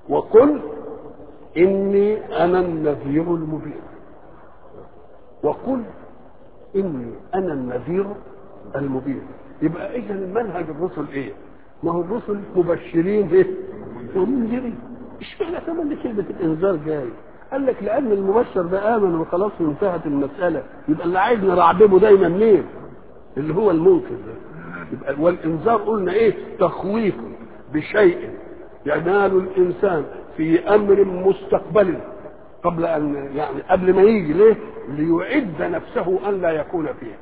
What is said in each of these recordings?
وقل إني أنا النذير المبين وقل إني أنا النذير المبين يبقى إذا منهج الرسل إيه؟ ما هو الرسل مبشرين إيه؟ ومنذرين اشمعنى كمان كلمة الإنذار جاي؟ قال لك لأن المبشر ده آمن وخلاص وانتهت المسألة يبقى اللي عايز نرعببه دايما مين؟ اللي هو المنكر ده يبقى والإنذار قلنا إيه؟ تخويف بشيء ينال الإنسان في أمر مستقبل قبل أن يعني قبل ما يجي ليه؟ ليعد نفسه أن لا يكون فيه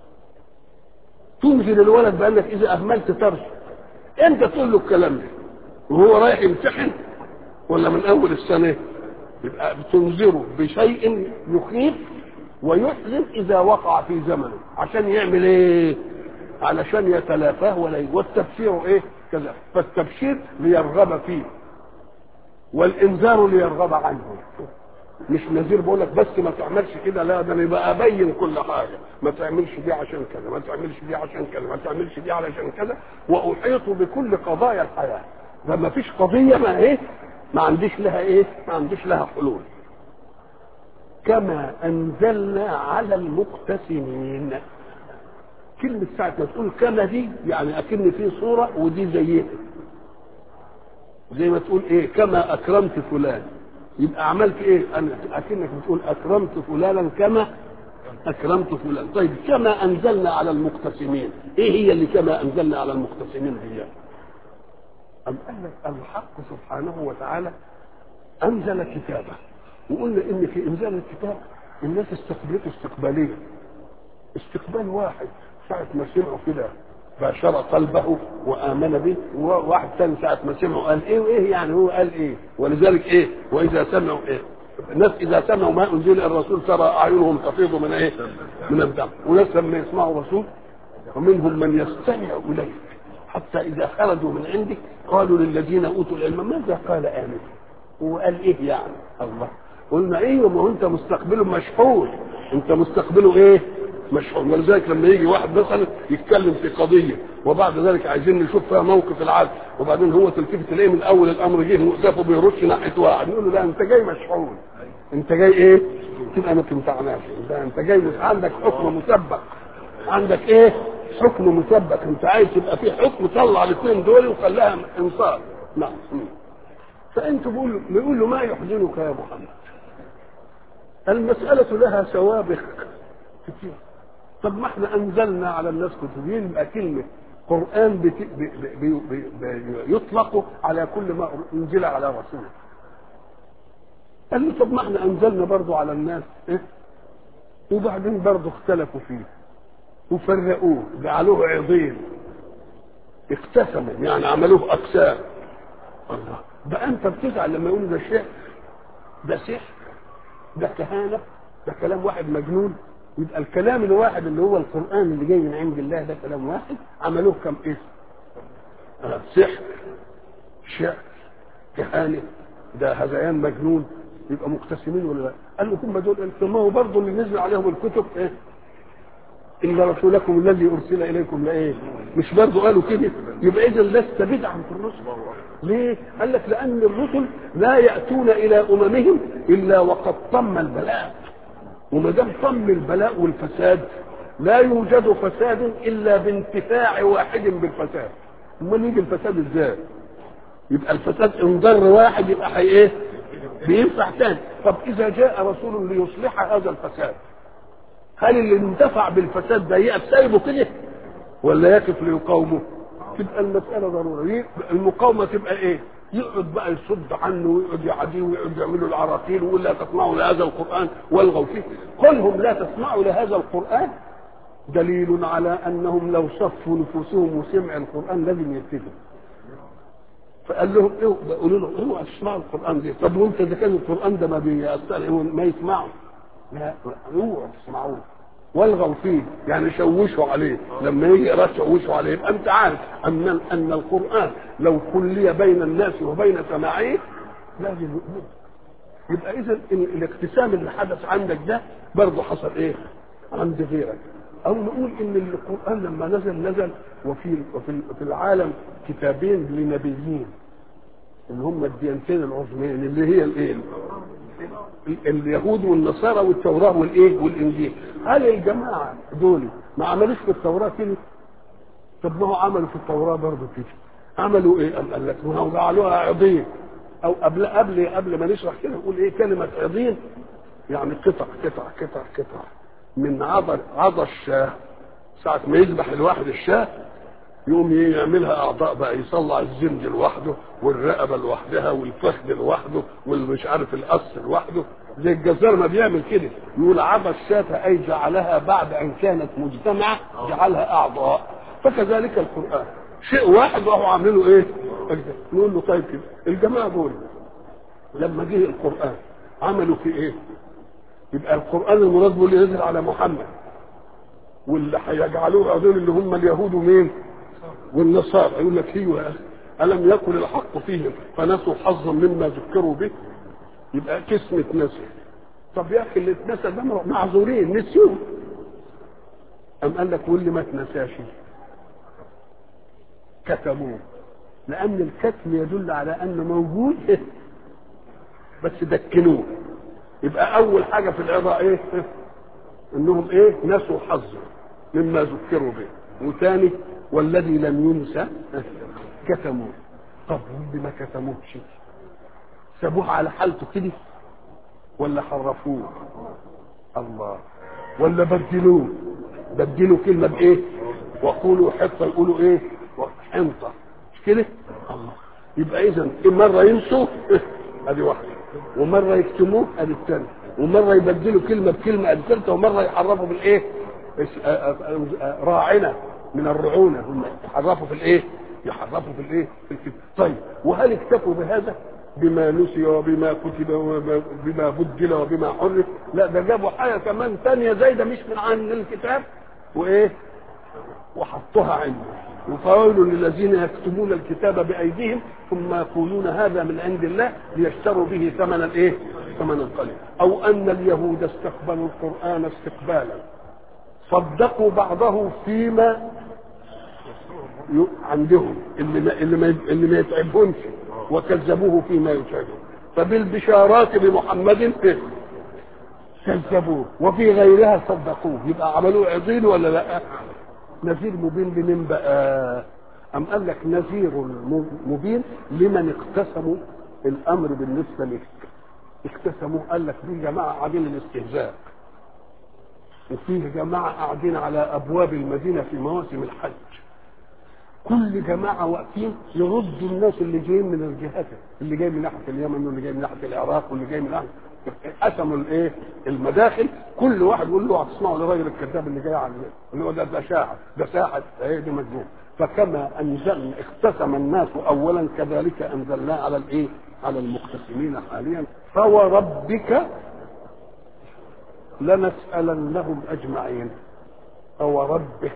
تنزل الولد بانك اذا اهملت ترشد انت تقول له الكلام ده وهو رايح يمتحن ولا من اول السنه يبقى بتنذره بشيء يخيف ويحزن اذا وقع في زمنه عشان يعمل ايه علشان يتلافاه ولا ي- والتبشير ايه كذا فالتبشير ليرغب فيه والانذار ليرغب عنه مش نذير بقول لك بس ما تعملش كده لا ده انا يبقى ابين كل حاجه ما تعملش دي عشان كذا ما تعملش دي عشان كذا ما تعملش دي علشان كذا واحيط بكل قضايا الحياه فما فيش قضيه ما ايه ما عنديش لها ايه ما عنديش لها حلول كما انزلنا على المقتسمين كلمة ساعة ما تقول كما دي يعني أكن في صورة ودي زيها زي ما تقول إيه كما أكرمت فلان يبقى عملت إيه أنا أكنك بتقول أكرمت فلانا كما أكرمت فلان طيب كما أنزلنا على المقتسمين إيه هي اللي كما أنزلنا على المقتسمين دي أم قال لك الحق سبحانه وتعالى أنزل كتابه وقلنا إن في إنزال الكتاب الناس استقبلته استقبالية استقبال واحد ساعة ما سمعوا كده باشر قلبه وآمن به وواحد ثاني ساعة ما سمعوا قال إيه وإيه يعني هو قال إيه ولذلك إيه وإذا سمعوا إيه الناس إذا سمعوا ما أنزل الرسول ترى أعينهم تفيض من إيه من الدم وناس لما يسمعوا الرسول ومنهم من يستمع إليك حتى إذا خرجوا من عندك قالوا للذين أوتوا العلم ماذا قال آمن هو قال إيه يعني الله قلنا ايوه ما هو انت مستقبله مشحون انت مستقبله ايه مشحون ولذلك لما يجي واحد مثلا يتكلم في قضيه وبعد ذلك عايزين نشوف فيها موقف العدل وبعدين هو تلتفت تلاقيه من اول الامر جه وقفه بيرش ناحيه واحد نقول له لا انت جاي مشحون انت جاي ايه تبقى ما تنفعناش انت انت جاي مش عندك حكم مسبق عندك ايه حكم مسبق انت عايز تبقى في حكم طلع الاثنين دول وخلاها انصاف نعم فانتوا بيقولوا بيقول له ما يحزنك يا محمد المسألة لها سوابق كتير طب ما احنا أنزلنا على الناس كتبين يبقى كلمة قرآن بت... ب... ب... ب... ب... ب... يطلق على كل ما أنزل على رسوله قال له طب ما احنا أنزلنا برضو على الناس إيه؟ وبعدين برضو اختلفوا فيه وفرقوه جعلوه عظيم اقتسموا يعني عملوه أقسام الله بقى أنت بتزعل لما يقولوا ده شعر ده سحر ده كهانة ده كلام واحد مجنون يبقى الكلام الواحد اللي هو القرآن اللي جاي من عند الله ده كلام واحد عملوه كم اسم آه، سحر شعر كهانة ده هذيان مجنون يبقى مقتسمين ولا لا قال له هم دول قال ما هو برضه اللي نزل عليهم الكتب ايه إن رسولكم الذي أرسل إليكم لإيه؟ مش برضه قالوا كده؟ يبقى إذا لست بدعا في الرسل. ليه؟ قال لك لأن الرسل لا يأتون إلى أممهم إلا وقد طم البلاء. وما دام طم البلاء والفساد لا يوجد فساد إلا بانتفاع واحد بالفساد. أمال يجي الفساد إزاي؟ يبقى الفساد إن ضر واحد يبقى حي إيه؟ بينفع تاني. طب إذا جاء رسول ليصلح هذا الفساد هل اللي انتفع بالفساد ده يقف سايبه كده ولا يقف ليقاومه تبقى المسألة ضرورية المقاومة تبقى ايه يقعد بقى يصد عنه ويقعد يعديه ويقعد يعملوا العراقيل ويقول لا تسمعوا لهذا القرآن والغوا فيه قلهم لا تسمعوا لهذا القرآن دليل على أنهم لو صفوا نفوسهم وسمع القرآن لازم يبتدوا فقال لهم ايه قولوا لهم اوعوا تسمعوا القرآن ده طب وانت اذا كان القرآن ده ما بيأثر ما يسمعوا لا اوعوا تسمعوه والغوا فيه يعني شوشوا عليه لما يجي يقرا شوشوا عليه يبقى انت عارف ان ان القران لو كلي بين الناس وبين سماعه لازم يؤمن يبقى اذا الاقتسام اللي حدث عندك ده برضه حصل ايه؟ عند غيرك او نقول ان القران لما نزل نزل وفي وفي في العالم كتابين لنبيين اللي هم الديانتين العظمين اللي هي الايه اليهود والنصارى والتوراه والايه والانجيل هل الجماعه دول ما عملوش في التوراه كده طب ما هو عملوا في التوراه برضه كده عملوا ايه قال قال لك ما هو جعلوها عضين او قبل قبل قبل ما نشرح كده نقول ايه كلمه عضين يعني قطع قطع قطع قطع من عضل عضى الشاه ساعة ما يذبح الواحد الشاه يقوم يعملها اعضاء بقى يصلع الزند لوحده والرقبه لوحدها والفخذ لوحده والمش عارف القص لوحده زي الجزار ما بيعمل كده يقول عضى الشاة اي جعلها بعد ان كانت مجتمعه جعلها اعضاء فكذلك القران شيء واحد وهو عاملينه ايه؟ نقول له طيب كده الجماعه دول لما جه القران عملوا في ايه؟ يبقى القران المراد اللي نزل على محمد واللي هيجعلوه دول اللي هم اليهود ومين؟ والنصارى يقول لك ايوه الم يكن الحق فيهم فنسوا حظا مما ذكروا به يبقى قسمة نسي طب يا اخي اللي اتنسى ده معذورين نسيوه ام قال لك واللي ما اتنساش كتموه لان الكتم يدل على انه موجود بس دكنوه يبقى اول حاجه في العظه ايه انهم ايه نسوا حظا مما ذكروا به وثاني والذي لم ينسى كتموه طب واللي ما كتموهش سابوه على حالته كده ولا حرفوه الله ولا بدلوه بدلوا كلمه بايه وقولوا حطه يقولوا ايه حنطه مش كده الله يبقى اذا مره ينسوا ادي واحده ومره يكتموه ادي الثانيه ومره يبدلوا كلمه بكلمه ادي الثالثه ومره يحرفوا بالايه راعنا من الرعونه هم يحرفوا في الايه يحرفوا في الايه في الكتاب طيب وهل اكتفوا بهذا بما نسي وبما كتب وبما بدل وبما حرف لا ده جابوا حاجه كمان ثانيه زايده مش من عن الكتاب وايه وحطوها عنده وقول للذين يكتبون الكتاب بايديهم ثم يقولون هذا من عند الله ليشتروا به ثمنا ايه ثمنا قليلا او ان اليهود استقبلوا القران استقبالا صدقوا بعضه فيما عندهم اللي ما اللي ما اللي ما يتعبهمش وكذبوه فيما يتعبهم فبالبشارات بمحمد كذبوه وفي غيرها صدقوه يبقى عملوه عظيم ولا لا نذير مبين لمن بقى أم قال لك نذير مبين لمن اقتسموا الأمر بالنسبة لك اقتسموه قال لك دي جماعة قاعدين الاستهزاء وفيه جماعة قاعدين على أبواب المدينة في مواسم الحج كل جماعة واقفين يردوا الناس اللي جايين من الجهات اللي جاي من ناحية اليمن واللي جاي من ناحية العراق واللي جاي من ناحية قسموا الايه المداخل كل واحد يقول له هتسمعوا للراجل الكذاب اللي جاي على اللي هو ده ده شاعر ده ساحر ايه دي مجنون فكما انزلنا اقتسم الناس اولا كذلك انزلناه على الايه على المقتسمين حاليا فوربك لنسألنهم أجمعين فوربك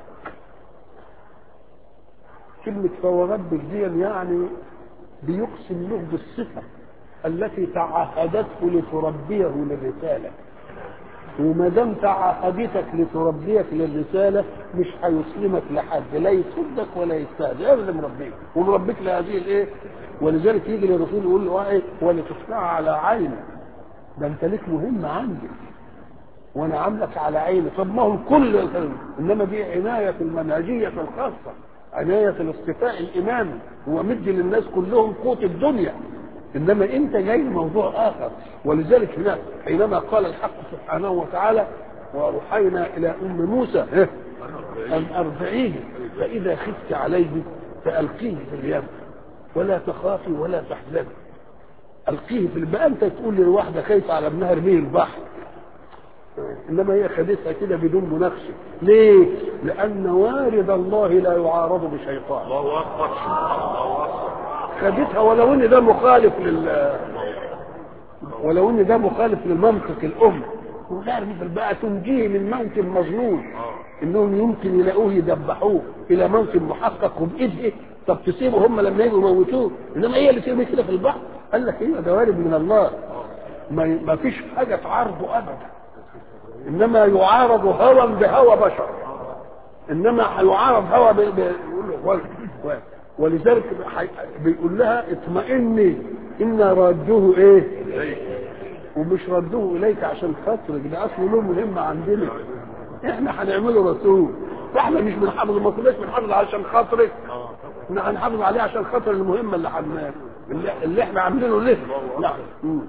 كلمة فوربك دي يعني بيقسم له بالصفة التي تعهدته لتربيه للرسالة وما دام تعهدتك لتربيك للرسالة مش هيسلمك لحد لا يصدك ولا يستهزئ ابدا مربيك ومربيك لهذه الايه ولذلك يجي للرسول يقول له ايه ولتصنع على عيني ده انت ليك مهمة عندي وانا عاملك على عيني طب ما هو الكل انما دي عناية المنهجية الخاصة عناية الاصطفاء الامامي هو مدي للناس كلهم قوت الدنيا انما انت جاي موضوع اخر ولذلك هنا حينما قال الحق سبحانه وتعالى واوحينا الى ام موسى ان ارضعيه فاذا خفت عليه فالقيه في اليم ولا تخافي ولا تحزني القيه في البقى انت تقول للواحده خايفه على ابنها ارميه البحر انما هي خدتها كده بدون مناقشه ليه لان وارد الله لا يعارض بشيطان الله اكبر الله اكبر خدتها ولو ان ده مخالف لل ولو ان ده مخالف للمنطق الام وغير بقى تنجيه من موت مظنون انهم يمكن يلاقوه يذبحوه الى موت محقق وبايده طب تسيبوا هم لما يجوا يموتوه انما هي اللي ترمي كده في البحر قال لك ايه ده وارد من الله ما ما فيش حاجه تعارضه ابدا انما يعارض هوى بهوى بشر انما يعارض هوى ب... ب... ولذلك بيقول لها اطمئني إنا رادوه إيه ومش ردوه إليك عشان خاطرك ده أصله له مهمة عندنا إحنا هنعمله رسول فإحنا مش بنحافظ ما كناش بنحافظ عشان خاطرك احنا هنحافظ عليه عشان خاطر المهمة اللي عملناها اللي, اللي احنا عاملينه ليه نعم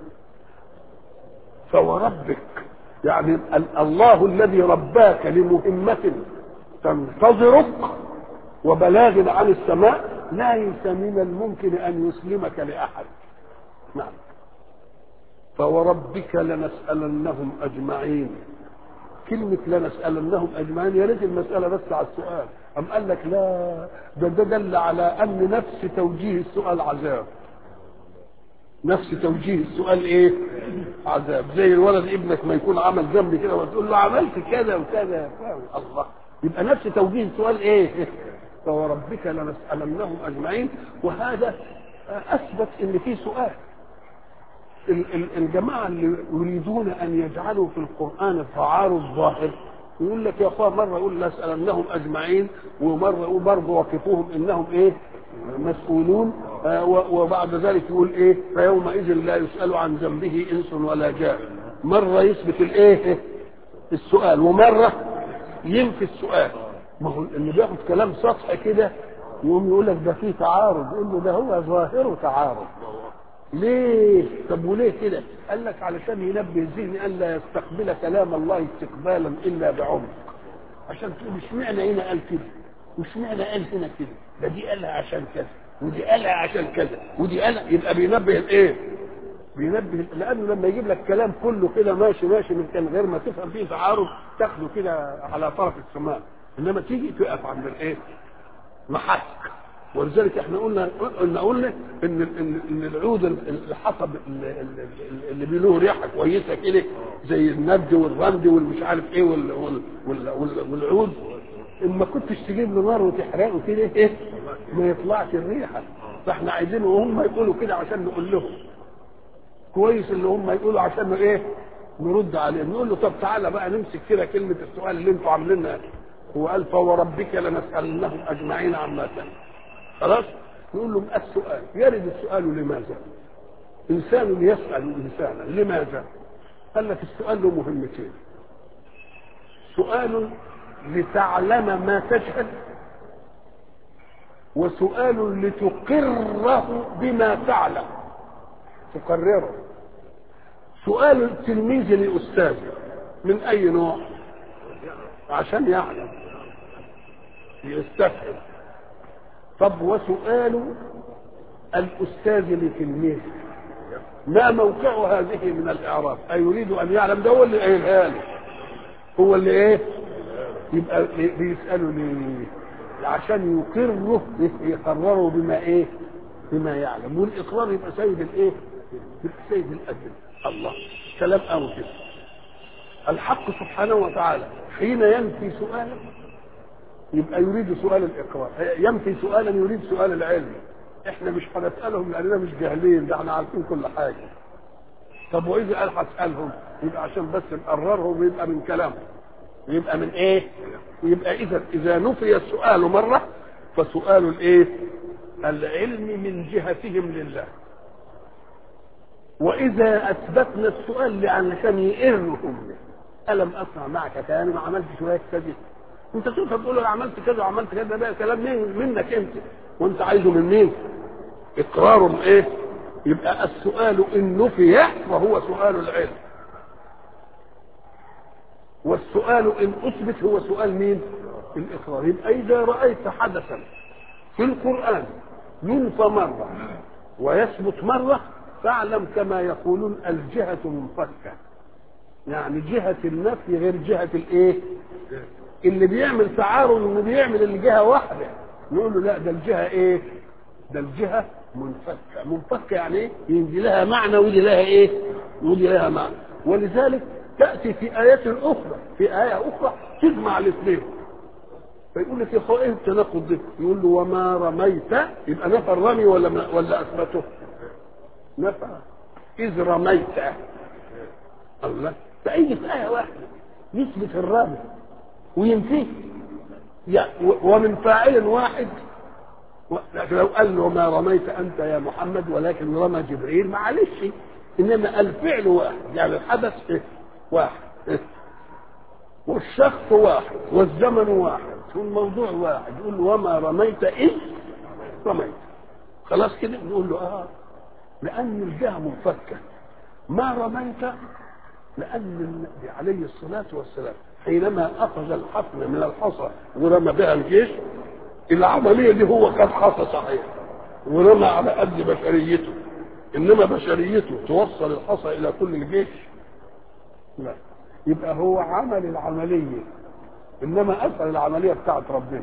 فوربك يعني الله الذي رباك لمهمة تنتظرك وبلاغ عن السماء ليس من الممكن ان يسلمك لاحد نعم فوربك لنسالنهم اجمعين كلمة لنسألنهم أجمعين يا ريت المسألة بس على السؤال أم قال لك لا ده ده دل على أن نفس توجيه السؤال عذاب نفس توجيه السؤال ايه عذاب زي الولد ابنك ما يكون عمل ذنب كده وتقول له عملت كذا وكذا الله يبقى نفس توجيه السؤال ايه فوربك لنسألنهم أجمعين وهذا أثبت إن في سؤال الجماعة اللي يريدون أن يجعلوا في القرآن تعارض ظاهر يقول لك يا أخوان مرة يقول لأسألنهم أجمعين ومرة يقول برضه وقفوهم إنهم إيه مسؤولون آه وبعد ذلك يقول إيه فيومئذ لا يسأل عن ذنبه إنس ولا جان مرة يثبت الإيه السؤال ومرة ينفي السؤال ما هو اللي بياخد كلام سطحي كده يقوم يقول لك ده فيه تعارض يقول له ده هو ظاهره تعارض ليه طب وليه كده قال لك علشان ينبه الذهن الا يستقبل كلام الله استقبالا الا بعمق عشان تقول اشمعنى هنا قال كده واشمعنى قال هنا كده ده دي قالها عشان كذا ودي قالها عشان كذا ودي قالها يبقى بينبه الايه بينبه لانه لما يجيب لك كلام كله كده ماشي ماشي من كان غير ما تفهم فيه تعارض تاخده كده على طرف السماء انما تيجي تقف عند الايه محك ولذلك احنا قلنا قلنا قلنا ان ان ان العود الحطب اللي بيله ريحه كويسه كده زي الند والرمد والمش عارف ايه وال وال وال والعود اما كنتش تجيب له نار وتحرقه كده ايه ما يطلعش الريحه فاحنا عايزين وهم يقولوا كده عشان نقول لهم كويس اللي هم يقولوا عشان ايه نرد عليهم نقول له طب تعالى بقى نمسك كده كلمه السؤال اللي انتوا عاملينها هو قال فوربك لنسالنهم اجمعين عما كانوا خلاص نقول له السؤال يرد السؤال لماذا انسان يسال انسانا لماذا قال لك السؤال له مهمتين سؤال لتعلم ما تجهل وسؤال لتقره بما تعلم تقرره سؤال التلميذ لاستاذه من اي نوع عشان يعلم يستفهم طب وسؤال الاستاذ لتلميذه ما موقع هذه من الاعراب ايريد ان يعلم ده هو اللي قايلها له هو اللي ايه يبقى بيساله ليه عشان يقره يقرره بما ايه بما يعلم والاقرار يبقى سيد الايه يبقى سيد الادب الله كلام قوي كده الحق سبحانه وتعالى حين ينفي سؤالا يبقى يريد سؤال الاقرار ينفي سؤالا يريد سؤال العلم احنا مش هنسالهم لاننا مش جاهلين ده احنا عارفين كل حاجه طب واذا قال هسالهم يبقى عشان بس نقررهم يبقى من كلامهم يبقى من ايه يبقى اذا اذا نفي السؤال مره فسؤال الايه العلم من جهتهم لله واذا اثبتنا السؤال علشان يقرهم الم اصنع معك كان ما عملت شويه كذا انت تقدر تقول له عملت كذا وعملت كذا ده كلام مين منك انت وانت عايزه من مين اقرار ايه يبقى السؤال ان نفي فهو سؤال العلم والسؤال ان اثبت هو سؤال مين الاقرار يبقى اذا رايت حدثا في القران ينفى مره ويثبت مره فاعلم كما يقولون الجهه منفكه يعني جهه النفي غير جهه الايه اللي بيعمل تعارض انه بيعمل الجهه واحده نقول له لا ده الجهه ايه ده الجهه منفكه منفكه يعني ايه يجي لها معنى ويجي لها ايه ويجي لها معنى ولذلك تاتي في ايات اخرى في ايه اخرى تجمع الاثنين فيقول لك يا اخويا ايه التناقض ده يقول له وما رميت يبقى نفى الرمي ولا ولا اثبته نفى اذ رميت الله فاي في ايه واحده يثبت الرمي وينفيه يعني ومن فاعل واحد لكن لو قال له ما رميت انت يا محمد ولكن رمى جبريل معلش انما الفعل واحد يعني الحدث إيه؟ واحد إيه؟ والشخص واحد والزمن واحد والموضوع واحد يقول له وما رميت اذ رميت خلاص كده نقول له اه لان الجهه منفكه ما رميت لان النبي عليه الصلاه والسلام حينما اخذ الحفن من الحصى ورمى بها الجيش العمليه دي هو خد حصى صحيح ورمى على قد بشريته انما بشريته توصل الحصى الى كل الجيش لا يبقى هو عمل العمليه انما اثر العمليه بتاعت ربنا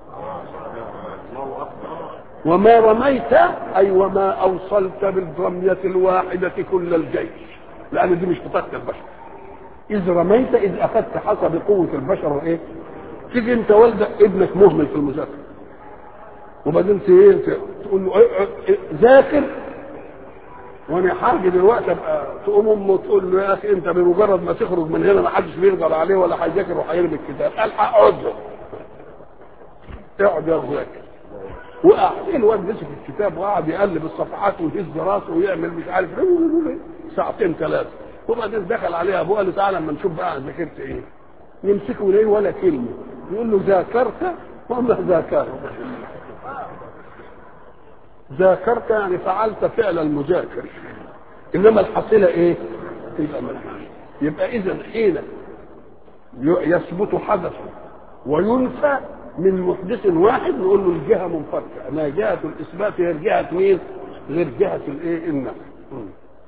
الله اكبر وما رميت اي وما اوصلت بالرميه الواحده كل الجيش لان دي مش بطاقه البشر اذ رميت اذ اخذت حسب قوه البشر وايه تيجي انت والدك ابنك مهمل في المذاكره وبعدين ت- ايه ت- تقول له إيه- إيه- إيه، ذاكر وانا حاجه دلوقتي ابقى تقوم امه تقول له يا اخي انت بمجرد ما تخرج من هنا ما حدش بيقدر عليه ولا هيذاكر وهيرمي الكتاب الحق اقعد له اقعد يا ذاكر وقع الواد مسك الكتاب وقعد يقلب الصفحات ويهز راسه ويعمل مش عارف ايه ساعتين ثلاثه وبعدين دخل عليه ابوه قال له تعالى اما نشوف بقى ذاكرت ايه يمسكه ليه ولا كلمه يقول له ذاكرت وما ذاكرت ذاكرت يعني فعلت فعل المذاكر انما الحصيله ايه يبقى ملحوظ يبقى اذا حين ي- يثبت حدث وينفى من محدث واحد نقول له الجهه منفكه ما جهه الاثبات هي جهه مين غير جهه الايه النفي م.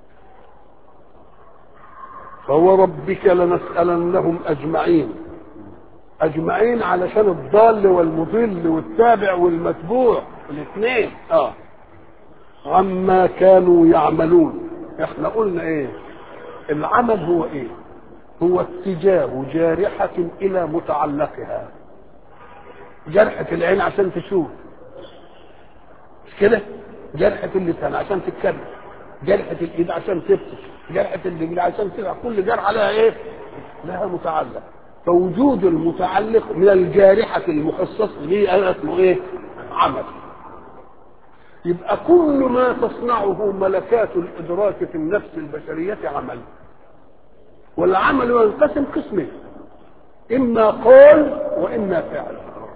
فوربك لنسالنهم اجمعين اجمعين علشان الضال والمضل والتابع والمتبوع الاثنين اه عما كانوا يعملون احنا قلنا ايه العمل هو ايه هو اتجاه جارحة الى متعلقها جرحة العين عشان تشوف مش كده جرحة اللسان عشان تتكلم جرحة الايد عشان تبطش جرحة الرجل عشان تلعب كل جرحة لها ايه لها متعلق فوجود المتعلق من الجارحة المخصص به أنا اسمه ايه عمل يبقى كل ما تصنعه ملكات الإدراك في النفس البشرية عمل والعمل ينقسم قسمين إما قول وإما فعل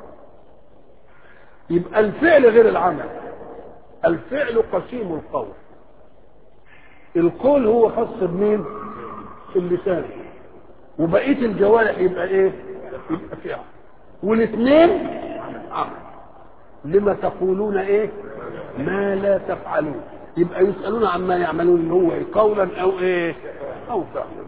يبقى الفعل غير العمل الفعل قسيم القول القول هو خاص بمين اللسان وبقيه الجوارح يبقى ايه يبقى فعل والاثنين عمل لما تقولون ايه ما لا تفعلون يبقى يسالون عما يعملون اللي هو إيه؟ قولا او ايه او فعلا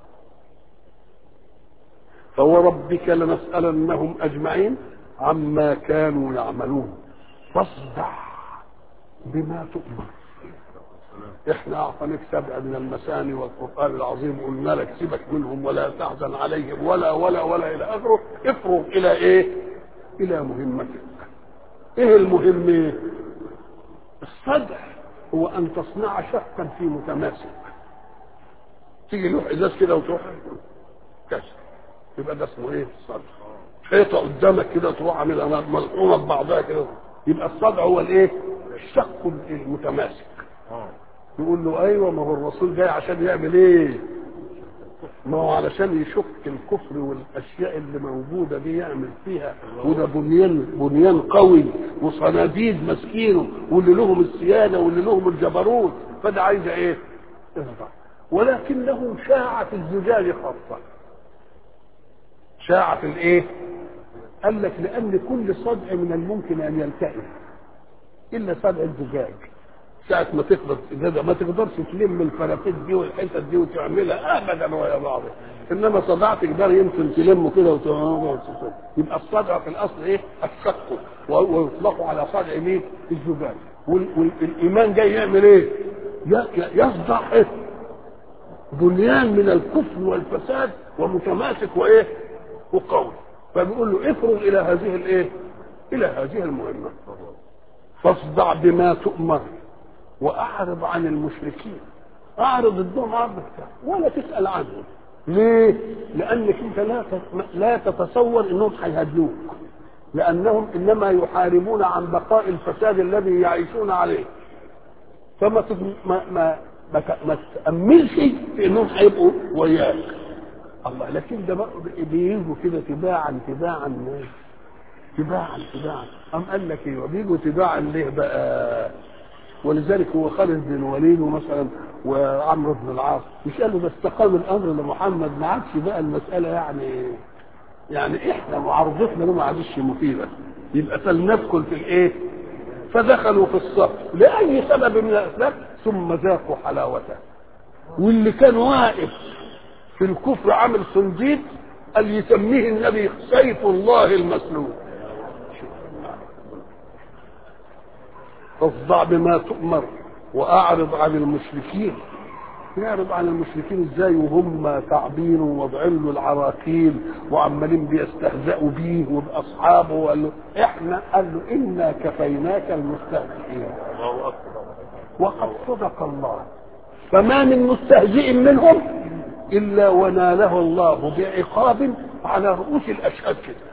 فوربك لنسالنهم اجمعين عما كانوا يعملون فاصدع بما تؤمر احنا اعطيناك سبع من المثاني والقران العظيم قلنا لك سيبك منهم ولا تحزن عليهم ولا ولا ولا الى اخره افرغ الى ايه؟ الى مهمتك. ايه المهم؟ الصدع هو ان تصنع شقا في متماسك. تيجي لوح ازاز كده وتروح كسر يبقى ده اسمه ايه؟ الصدع. حيطه قدامك كده تروح عاملها ملحومه ببعضها كده يبقى الصدع هو الايه؟ الشق المتماسك. يقول له ايوه ما هو الرسول جاي عشان يعمل ايه ما هو علشان يشك الكفر والاشياء اللي موجوده دي يعمل فيها وده بنيان بنيان قوي وصناديد ماسكينه واللي لهم السياده واللي لهم الجبروت فده عايز ايه؟ اصدع ولكنه شاعة الزجاج خاصة شاعة الايه؟ قال لك لأن كل صدع من الممكن أن يلتئم إلا صدع الزجاج ساعة ما تخبط الإزازة ما تقدرش تلم الفرافيت دي والحتت دي وتعملها أبدا ويا بعض إنما صدعت تقدر يمكن تلمه كده وت- يبقى الصدع في الأصل إيه؟ الشق و- ويطلق على صدع مين؟ الزجاج وال- والإيمان جاي يعمل إيه؟ ي- ي- يصدع إيه؟ بنيان من الكفر والفساد ومتماسك وايه وقوي فبيقول له افرغ الى هذه الايه الى هذه المهمه فاصدع بما تؤمر واعرض عن المشركين اعرض الدون عرض بتاعه ولا تسال عنهم ليه؟ لانك انت لا تت- لا تتصور انهم هيهدوك لانهم انما يحاربون عن بقاء الفساد الذي يعيشون عليه فما تض- ما ما ما, ت- ما تاملش في انهم هيبقوا وياك الله لكن ده بقى بيجوا كده تباعا تباعا تباعا تباعا أم قال لك ايه وبيجوا تباعا ليه بقى ولذلك هو خالد بن الوليد مثلا وعمرو بن العاص مش قالوا ده استقام الامر لمحمد ما عادش بقى المساله يعني يعني احنا معارضتنا له ما عادش مفيده يبقى فلندخل في الايه؟ فدخلوا في الصف لاي سبب من الاسباب ثم ذاقوا حلاوته واللي كان واقف في الكفر عامل صنديد قال يسميه النبي سيف الله المسلول فاصدع بما تؤمر واعرض عن المشركين يعرض عن المشركين ازاي وهم تعبين ووضعين له العراقيل وعمالين بيستهزئوا بيه وباصحابه وقال له احنا قال له انا كفيناك المستهزئين الله اكبر وقد صدق الله فما من مستهزئ منهم الا وناله الله بعقاب على رؤوس الاشهاد كده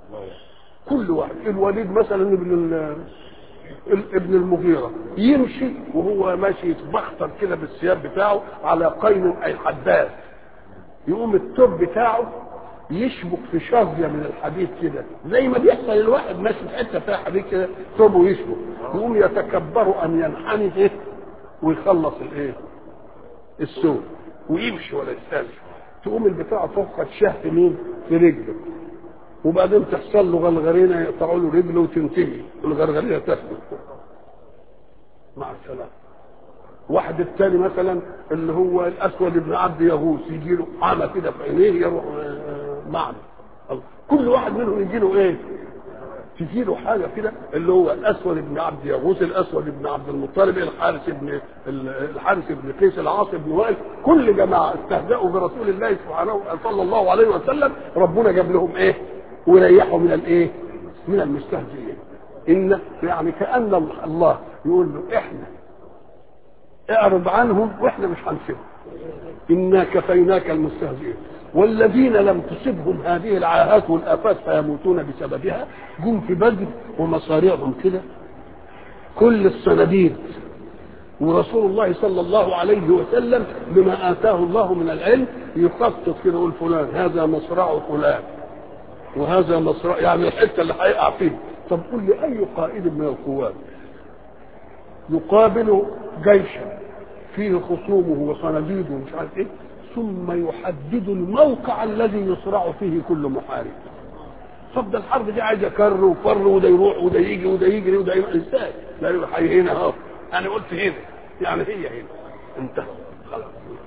كل واحد الوليد مثلا ابن ال- ال- ابن المغيرة يمشي وهو ماشي يتبختر كده بالثياب بتاعه على قين اي حداد يقوم التوب بتاعه يشبك في شظية من الحديد كده زي ما بيحصل الواحد ماشي في حته فيها حديد كده توبه يشبك يقوم يتكبر ان ينحني ايه ويخلص الايه السوق ويمشي ولا يستنى تقوم البتاع فوق تشه في مين في رجله وبعدين تحصل له غلغرينه يقطعوا له رجله وتنتهي الغرغرينه تثبت مع السلامه واحد الثاني مثلا اللي هو الاسود بن عبد يغوث يجي له عمى كده في عينيه يروح آه، معمى الله. كل واحد منهم يجي له ايه؟ تجي له حاجه كده اللي هو الاسود بن عبد يغوث الاسود بن عبد المطلب الحارث بن الحارث بن قيس العاص بن وائل كل جماعه استهزأوا برسول الله سبحانه صلى الله عليه وسلم ربنا جاب لهم ايه؟ وريحوا من الايه؟ من المستهزئين ان يعني كان الله يقول له احنا اعرض عنهم واحنا مش هنسيبهم انا كفيناك المستهزئين والذين لم تصبهم هذه العاهات والافات فيموتون بسببها جم في بدر ومصاريعهم كده كل الصناديد ورسول الله صلى الله عليه وسلم بما اتاه الله من العلم يخطط كده يقول فلان هذا مصرع فلان وهذا مصرع يعني الحته اللي هيقع فيه طب قل لي اي قائد من القوات يقابل جيشا فيه خصومه وصناديده ومش عارف ايه ثم يحدد الموقع الذي يصرع فيه كل محارب طب ده الحرب دي عايزه كر وفر وده يروح وده يجي وده يجري وده يروح ازاي؟ لا يروح هنا اهو انا قلت هنا يعني هي هنا انتهى خلاص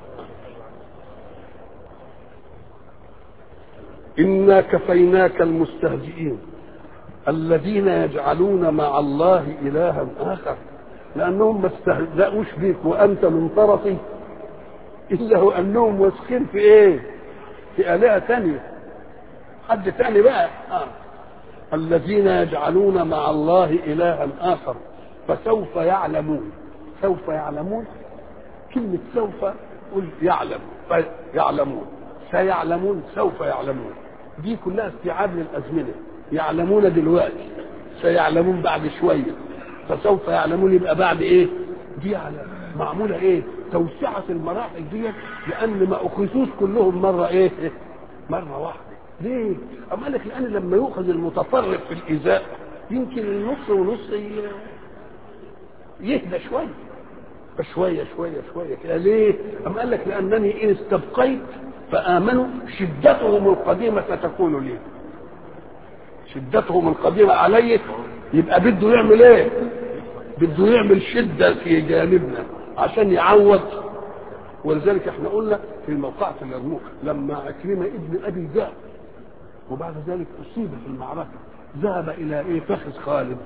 انا كفيناك المستهزئين الذين يجعلون مع الله الها اخر لانهم ما استهزأوش بيك وانت من طرفي الا هو انهم واثقين في ايه في الهه ثانيه حد ثاني بقى آه. الذين يجعلون مع الله الها اخر فسوف يعلمون سوف يعلمون كلمه سوف قل يعلم فيعلمون سيعلمون سوف يعلمون دي كلها استيعاب للازمنه يعلمون دلوقتي سيعلمون بعد شويه فسوف يعلمون يبقى بعد ايه دي على معموله ايه توسعه المراحل دي لان ما اخذوش كلهم مره ايه مره واحده ليه اما لك لان لما يؤخذ المتطرف في الايذاء يمكن النص ونص ي- يهدى شويه فشويه شويه شويه كده ليه؟ أم قال لك لأنني إن استبقيت فآمنوا شدتهم القديمة ستكون لي شدتهم القديمة علي يبقى بده يعمل ايه؟ بده يعمل شدة في جانبنا عشان يعوض ولذلك احنا قلنا في موقعة اليرموك لما عكرمة ابن أبي جهل وبعد ذلك أصيب في المعركة ذهب إلى إيه فخذ خالد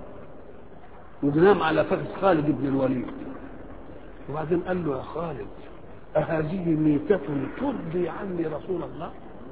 ونام على فخذ خالد بن الوليد وبعدين قال له يا خالد أهذه ميتة ترضي عني رسول الله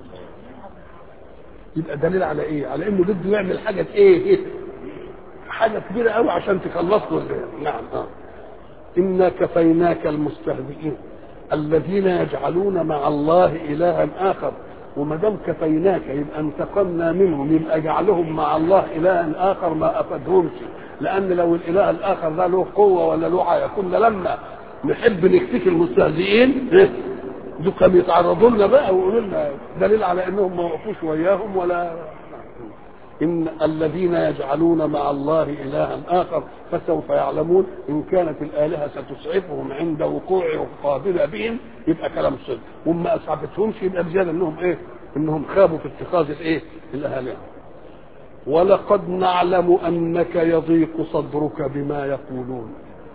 يبقى دليل على ايه على انه بده يعمل حاجه ايه حاجه كبيره قوي عشان تخلص له نعم اه انا كفيناك المستهزئين الذين يجعلون مع الله الها اخر وما دام كفيناك يبقى انتقمنا منهم يبقى جعلهم مع الله الها اخر ما افادهمش لان لو الاله الاخر ده له قوه ولا له حاجه كنا لما نحب نكتفي المستهزئين إيه؟ دول كانوا يتعرضوا لنا بقى ويقولوا لنا دليل على انهم ما وقفوش وياهم ولا إن الذين يجعلون مع الله إلها آخر فسوف يعلمون إن كانت الآلهة ستسعفهم عند وقوع قابلة بهم يبقى كلام صدق وما أسعفتهمش يبقى بزيادة إنهم إيه؟ إنهم خابوا في اتخاذ الإيه؟ الآلهة ولقد نعلم أنك يضيق صدرك بما يقولون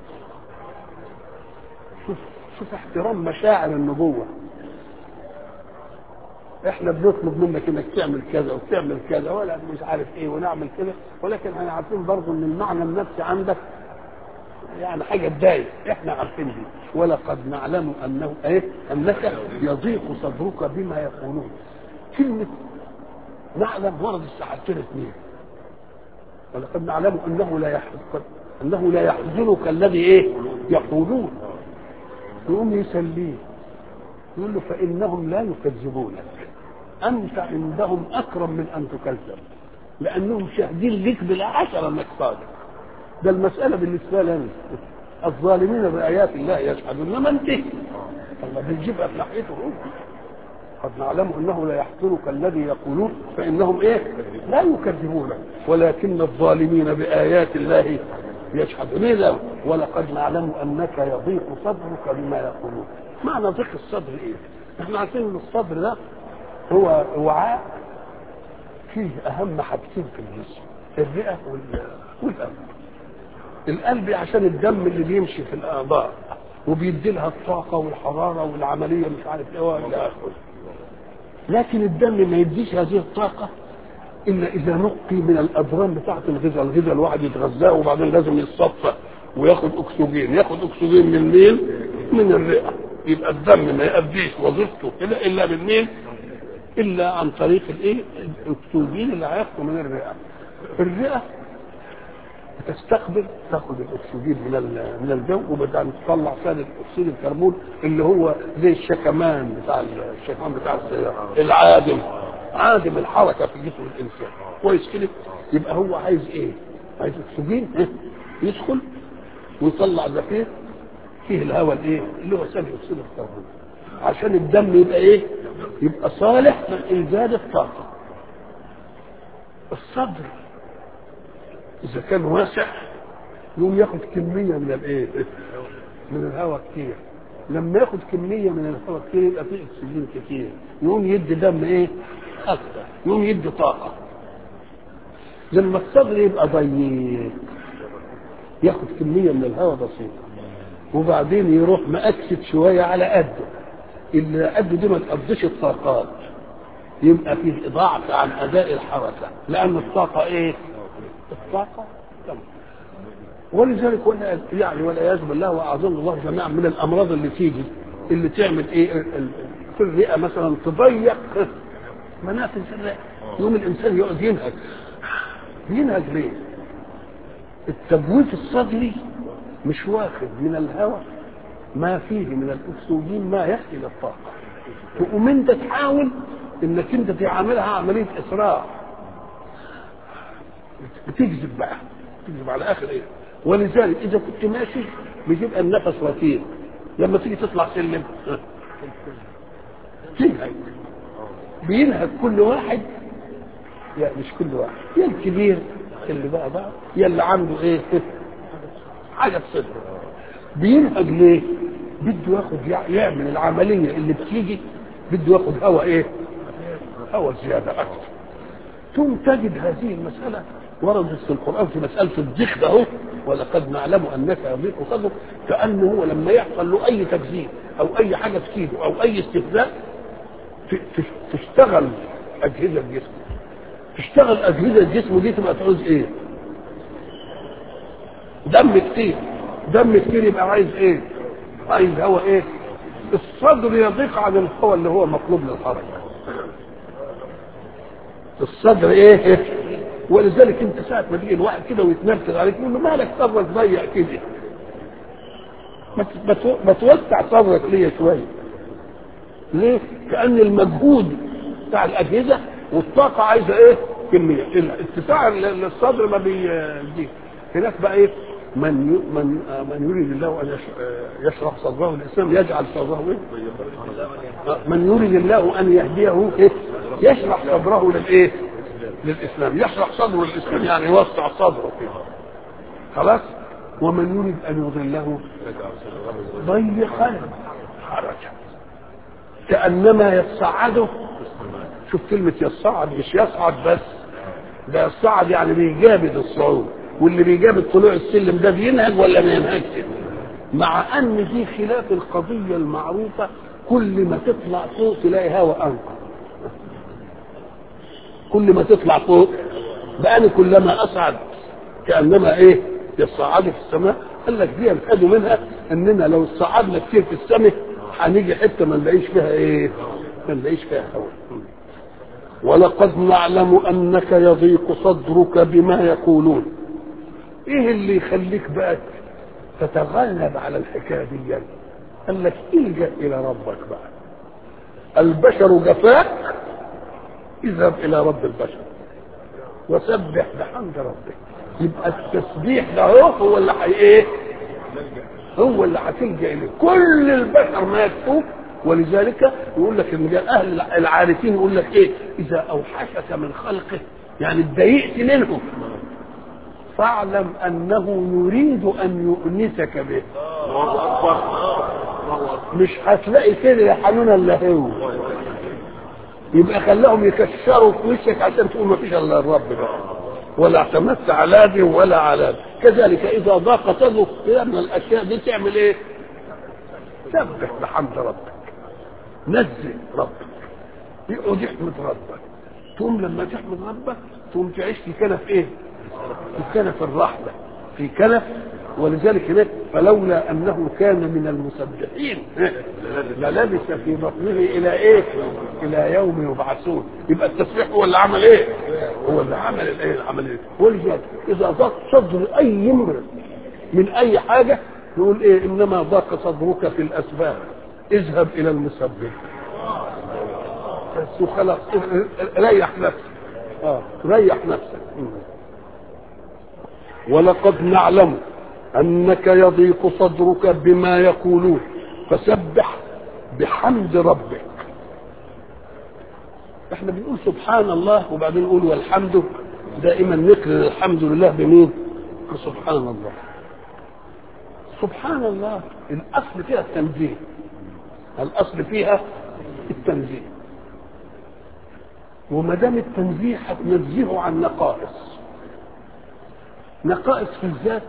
شوف شوف احترام مشاعر النبوة احنا بنطلب منك انك تعمل كذا وتعمل كذا ولا مش عارف ايه ونعمل كذا ولكن احنا عارفين برضه ان المعنى النفسي عندك يعني حاجه تضايق احنا عارفين دي ولقد نعلم انه ايه انك يضيق صدرك بما يقولون كلمه نعلم ورد الساعتين اثنين ولقد نعلم انه لا يحزنك انه لا يحزنك الذي ايه يقولون يقوم يسليه يقول له فانهم لا يكذبونك انت عندهم اكرم من ان تكذب لانهم شاهدين لك بالعشره انك صادق ده المساله بالنسبه لنا الظالمين بايات الله يشهدون انما انت الله بنجيبها في ناحيته هو قد نعلم انه لا يحزنك الذي يقولون فانهم ايه لا يكذبونك ولكن الظالمين بايات الله يشهدون ايه ولقد نعلم انك يضيق صدرك بما يقولون معنى ضيق الصدر ايه احنا عارفين ان الصدر ده هو وعاء فيه اهم حاجتين في الجسم الرئه والقلب القلب عشان الدم اللي بيمشي في الاعضاء وبيدي لها الطاقه والحراره والعمليه مش عارف ايه والى اخره لكن الدم ما يديش هذه الطاقه الا اذا نقي من الادران بتاعه الغذاء الغذاء الواحد يتغذاه وبعدين لازم يتصفى وياخد اكسجين ياخد اكسجين من مين من الرئه يبقى الدم ما يأديش وظيفته كده الا من مين الا عن طريق الايه الاكسجين اللي هياخده من الرئه الرئه بتستقبل تاخد الاكسجين من من الجو وبعدين تطلع ثاني اكسيد الكربون اللي هو زي الشكمان بتاع الشكمان بتاع السياره العادم عادم الحركه في جسم الانسان كويس كده يبقى هو عايز ايه؟ عايز اكسجين إيه؟ يدخل ويطلع زفير فيه الهواء الايه؟ اللي هو ثاني اكسيد الكربون عشان الدم يبقى ايه؟ يبقى صالح لإنزال الطاقة الصدر إذا كان واسع يقوم ياخد كمية من الإيه؟ من الهواء كتير لما ياخد كمية من الهواء كتير يبقى فيه أكسجين كتير يقوم يدي دم إيه؟ أكثر يقوم يدي طاقة لما الصدر يبقى ضيق ياخد كمية من الهواء بسيطة وبعدين يروح مأكسد شوية على قده اللي قد دي ما تقضيش الطاقات يبقى فيه ضعف عن اداء الحركه لان الطاقه ايه؟ الطاقه تمام ولذلك ولا يعني والعياذ بالله واعظم الله جميعا من الامراض اللي تيجي اللي تعمل ايه في الرئه مثلا تضيق منافذ الرئه يوم الانسان يقعد ينهج ينهج ليه؟ التبويت الصدري مش واخد من الهواء ما فيه من الاكسجين ما يكفي للطاقه تقوم انت تحاول انك انت تعملها عمليه اسراع بتكذب بقى تكذب على اخر ايه ولذلك اذا كنت ماشي بيبقى النفس رتيب لما تيجي تطلع سلم تنهج بينهج كل واحد يعني مش كل واحد يا الكبير اللي بقى بقى يا اللي عنده ايه حاجه في صدره بينهج ليه؟ بده ياخد يعمل العمليه اللي بتيجي بده ياخد هواء ايه؟ هواء زياده اكثر ثم تجد هذه المساله وردت في القران في مساله الضيق ده اهو ولقد نعلم انك يضيق صدرك كانه هو لما يحصل له اي تكذيب او اي حاجه تكيده او اي استفزاز تشتغل اجهزه الجسم تشتغل اجهزه الجسم دي تبقى تعوز ايه؟ دم كتير دم كتير يبقى عايز ايه؟ عايز هواء ايه؟ الصدر يضيق عن الهواء اللي هو مطلوب للحركه. الصدر ايه؟ ولذلك انت ساعه ما تيجي الواحد كده ويتنرفز عليك يقول له مالك صدرك ضيق كده؟ ما توسع صدرك ليا شويه. ليه؟ كأن المجهود بتاع الاجهزه والطاقه عايزه ايه كميه اتساع الصدر ما بيديك هناك بقى ايه من ي... من آه من يريد الله ان يش- آه يشرح صدره الاسلام يجعل صدره ايه؟ آه من يريد الله ان يهديه ايه؟ يشرح صدره للايه؟ للاسلام يشرح صدره للاسلام يعني يوسع صدره كده خلاص ومن يريد ان يضله ضيقا حرجا كانما يصعده شوف كلمه يصعد مش يصعد بس ده يصعد يعني بيجابد الصعود واللي بيجابد طلوع السلم ده بينهج ولا ما ينهجش مع ان دي خلاف القضيه المعروفه كل ما تطلع فوق تلاقي هوا انقى كل ما تطلع فوق بقى كلما اصعد كانما ايه يصعد في السماء قال لك دي ينفذوا منها اننا لو صعدنا كتير في السماء هنيجي حته ما نلاقيش فيها ايه ما نلاقيش فيها هواء ولقد نعلم انك يضيق صدرك بما يقولون ايه اللي يخليك بقى تتغلب على الحكايه دي قال لك الجا الى ربك بقى البشر جفاك اذهب الى رب البشر وسبح بحمد ربك يبقى التسبيح ده هو هو اللي حي ايه هو اللي هتلجا اليه كل البشر ما يكفوك ولذلك يقول لك ان اهل العارفين يقول لك ايه اذا اوحشك من خلقه يعني اتضايقت منه فاعلم انه يريد ان يؤنسك به الله اكبر الله اكبر مش هتلاقي كده يا حنون الا هو يبقى خلاهم يكشروا في وشك عشان تقول ما فيش الا الرب ده ولا اعتمدت على دي ولا على دي كذلك اذا ضاق صدرك كده من الاشياء دي تعمل ايه؟ سبح بحمد ربك نزل ربك يقعد يحمد ربك تقوم لما تحمد ربك تقوم تعيش في كنف ايه؟ في كنف الرحمه في كنف ولذلك هناك فلولا انه كان من المسبحين للبث في بطنه الى ايه؟ الى يوم يبعثون يبقى التسبيح هو اللي عمل ايه؟ هو اللي عمل الايه؟ العمليه ولذلك اذا ضاق صدر اي امرئ من اي حاجه نقول ايه؟ انما ضاق صدرك في الاسباب اذهب الى المسبح بس وخلاص ريح نفسك اه ريح نفسك ولقد نعلم انك يضيق صدرك بما يقولون فسبح بحمد ربك احنا بنقول سبحان الله وبعدين نقول والحمد دائما نكرر الحمد لله بمين سبحان الله سبحان الله الاصل فيها التنزيه الاصل فيها التنزيه وما دام التنزيه هتنزهه عن نقائص نقائص في الذات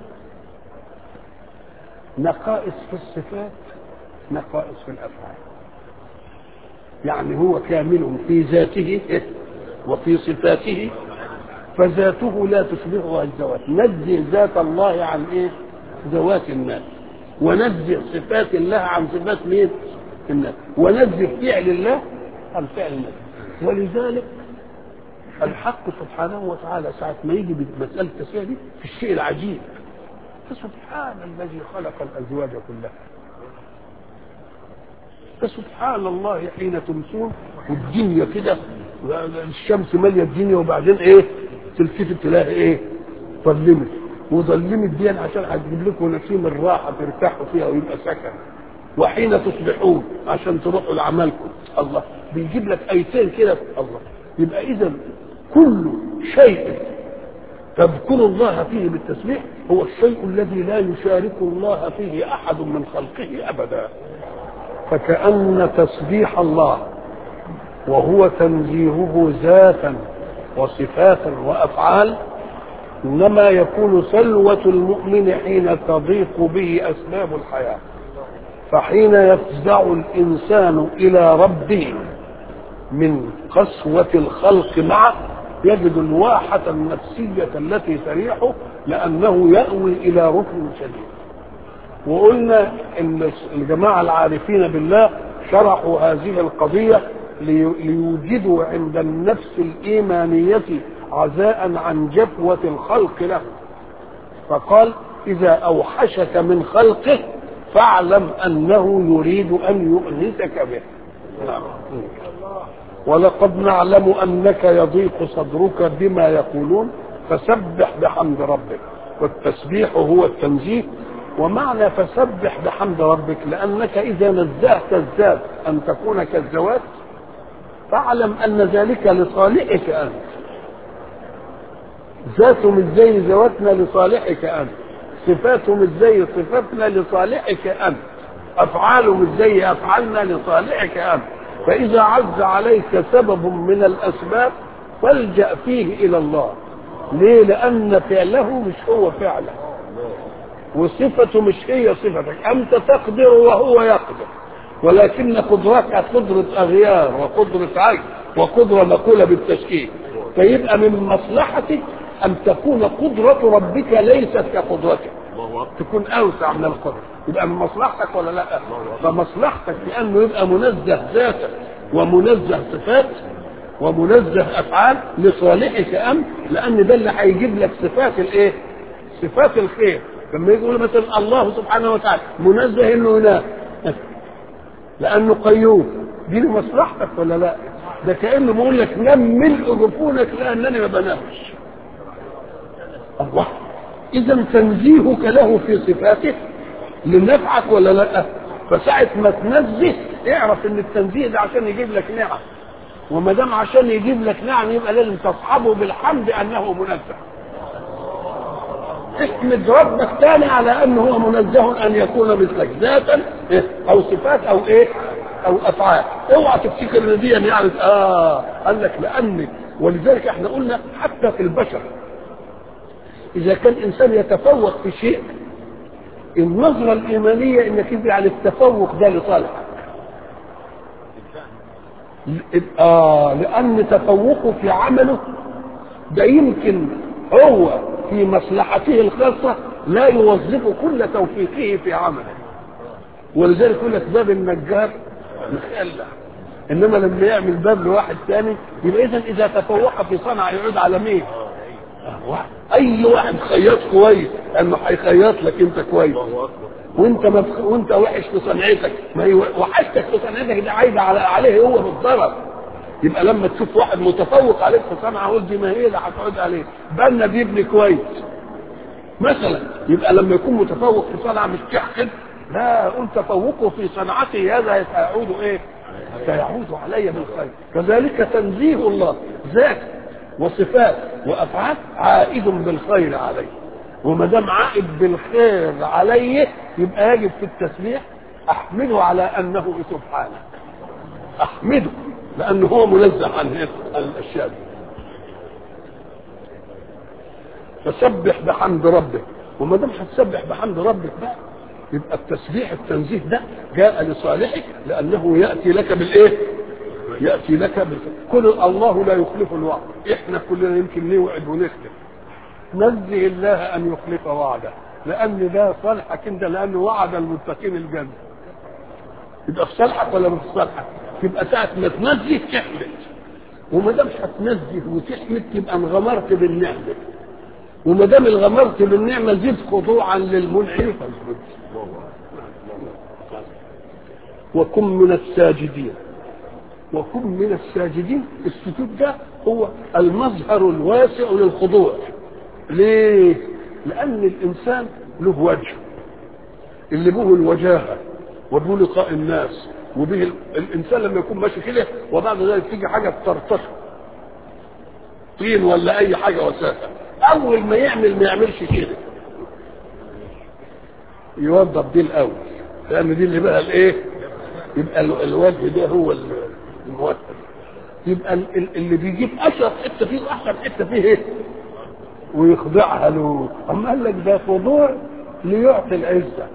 نقائص في الصفات نقائص في الافعال يعني هو كامل في ذاته وفي صفاته فذاته لا تشبهها الذوات نزه ذات الله عن ايه ذوات الناس ونزه صفات الله عن صفات مين الناس ونزه فعل الله عن فعل الناس ولذلك الحق سبحانه وتعالى ساعة ما يجي بمسألة التسوية دي في الشيء العجيب فسبحان الذي خلق الأزواج كلها فسبحان الله حين تمسون والدنيا كده الشمس مالية الدنيا وبعدين ايه تلتفت تلاقي ايه ظلمت وظلمت دي عشان هتجيب لكم نسيم الراحة ترتاحوا فيها ويبقى سكن وحين تصبحون عشان تروحوا لعملكم الله بيجيب لك ايتين كده الله يبقى اذا كل شيء تذكر الله فيه بالتسبيح هو الشيء الذي لا يشارك الله فيه احد من خلقه ابدا فكأن تسبيح الله وهو تنزيهه ذاتا وصفاتا وافعال انما يكون سلوة المؤمن حين تضيق به اسباب الحياة فحين يفزع الانسان الى ربه من قسوة الخلق معه يجد الواحة النفسية التي تريحه لأنه يأوي إلى ركن شديد وقلنا ان الجماعه العارفين بالله شرحوا هذه القضيه ليوجدوا عند النفس الايمانيه عزاء عن جفوه الخلق له فقال اذا اوحشك من خلقه فاعلم انه يريد ان يؤنسك به نعم ولقد نعلم انك يضيق صدرك بما يقولون فسبح بحمد ربك والتسبيح هو التنزيه ومعنى فسبح بحمد ربك لانك اذا نزهت الذات ان تكون كالذوات فاعلم ان ذلك لصالحك انت ذاته مش زي ذواتنا لصالحك انت صفاته مش زي صفاتنا لصالحك انت افعاله مش زي افعالنا لصالحك انت فاذا عز عليك سبب من الاسباب فالجا فيه الى الله ليه لان فعله مش هو فعله وصفته مش هي صفتك انت تقدر وهو يقدر ولكن قدرتك قدرة أغيار وقدرة عجز وقدرة مقولة بالتشكيل فيبقى من مصلحتك أن تكون قدرة ربك ليست كقدرتك الله اكبر تكون أوسع من القدرة يبقى من مصلحتك ولا لا فمصلحتك بأنه يبقى منزه ذاتا ومنزه صفات ومنزه أفعال لصالحك أنت لأن ده اللي هيجيب لك صفات الإيه؟ صفات الخير لما يقول مثلا الله سبحانه وتعالى منزه انه ينام لانه قيوم دي لمصلحتك ولا لا ده كانه بيقول لك نام ملء جفونك لانني ما بنامش الله اذا تنزيهك له في صفاته لنفعك ولا لا فساعة ما تنزه اعرف ان التنزيه ده عشان يجيب لك نعم وما دام عشان يجيب لك نعم يبقى لازم تصحبه بالحمد انه منزه احمد ربك تاني على انه هو منزه ان يكون مثلك ذاتا إيه؟ او صفات او ايه او افعال اوعى تفتكر ان دي يعني اه قال لك لان ولذلك احنا قلنا حتى في البشر اذا كان انسان يتفوق في شيء النظرة الإيمانية إنك أنت يعني التفوق ده لصالحك. آه لأن تفوقه في عمله ده يمكن هو في مصلحته الخاصة لا يوظف كل توفيقه في عمله ولذلك يقول لك باب النجار مخلع انما لما يعمل باب لواحد ثاني يبقى اذا اذا تفوق في صنعه يعود على مين؟ واحد. اي واحد خياط كويس انه هيخيط لك انت كويس الله اكبر وانت ما بخ... وانت وحش في صنعتك ما هي وحشتك في صنعتك دي عايده على عليه هو بالضرر يبقى لما تشوف واحد متفوق عليك في صنعه قول دي ما هي اللي هتقعد عليه بنا بيبني كويس مثلا يبقى لما يكون متفوق في صنعه مش تحقد لا قول تفوقه في صنعته هذا سيعود ايه؟ سيعود علي بالخير كذلك تنزيه الله ذات وصفات وافعال عائد بالخير عليه وما دام عائد بالخير عليه يبقى يجب في التسبيح احمده على انه سبحانه احمده لانه هو منزه عن هيك الاشياء دي فسبح بحمد ربك وما دام هتسبح بحمد ربك بقى يبقى التسبيح التنزيه ده جاء لصالحك لانه ياتي لك بالايه؟ ياتي لك بال... كل الله لا يخلف الوعد احنا كلنا يمكن نوعد ونخلف نزه الله ان يخلف وعده لان ده صالحك انت لانه وعد المتقين الجنه يبقى في صالحك ولا مش في صالحك؟ تبقى ساعة ما تنزه تحمد وما دام هتنزه وتحمد تبقى انغمرت بالنعمة وما دام انغمرت بالنعمة زد خضوعا للمنعم فاسجد وكن من الساجدين وكن من الساجدين السجود ده هو المظهر الواسع للخضوع ليه؟ لأن الإنسان له وجه اللي به الوجاهة وبه لقاء الناس وبه ال- الانسان لما يكون ماشي كده وبعد ذلك تيجي حاجه تطرطشه طين ولا اي حاجه وساخه اول ما يعمل ما يعملش كده يوضب دي الاول لان دي اللي بقى الايه يبقى ال- الوجه ده هو ال- الموسع يبقى ال- ال- اللي بيجيب اشرف حته فيه واحسن حته فيه ايه ويخضعها له اما قال لك ده خضوع ليعطي العزه